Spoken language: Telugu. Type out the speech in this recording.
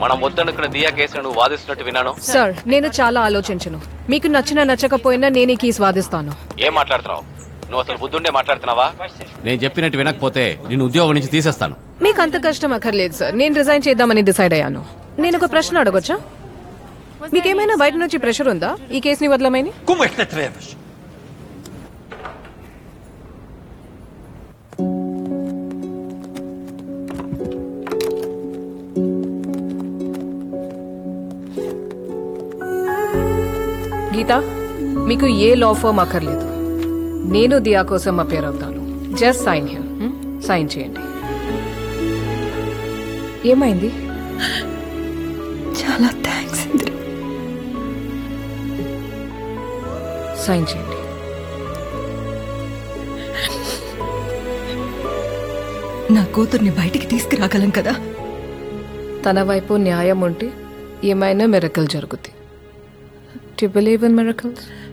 మనం వద్దనుకున్న దియా కేసును నువ్వు వాదిస్తున్నట్టు విన్నాను సార్ నేను చాలా ఆలోచించను మీకు నచ్చినా నచ్చకపోయినా నేను ఈ కేసు వాదిస్తాను ఏం మాట్లాడుతున్నావు నువ్వు అసలు బుద్ధుండే మాట్లాడుతున్నావా నేను చెప్పినట్టు వినకపోతే నేను ఉద్యోగం నుంచి తీసేస్తాను మీకు అంత కష్టం అక్కర్లేదు సార్ నేను రిజైన్ చేద్దామని డిసైడ్ అయ్యాను నేను ఒక ప్రశ్న అడగొచ్చా మీకేమైనా బయట నుంచి ప్రెషర్ ఉందా ఈ కేసుని వదలమని Como é que te atreves? గీత మీకు ఏ లా ఫర్మ్ అక్కర్లేదు నేను దియా కోసం అపేర్ అవుతాను జస్ట్ సైన్ హియర్ సైన్ చేయండి ఏమైంది చాలా థ్యాంక్స్ ఇంద్ర సైన్ చేయండి నా కూతుర్ని బయటికి తీసుకురాగలం కదా తన వైపు న్యాయం ఉంటే ఏమైనా మెరకల్ జరుగుద్ది టు బిలీవ్ ఇన్ మెరకల్స్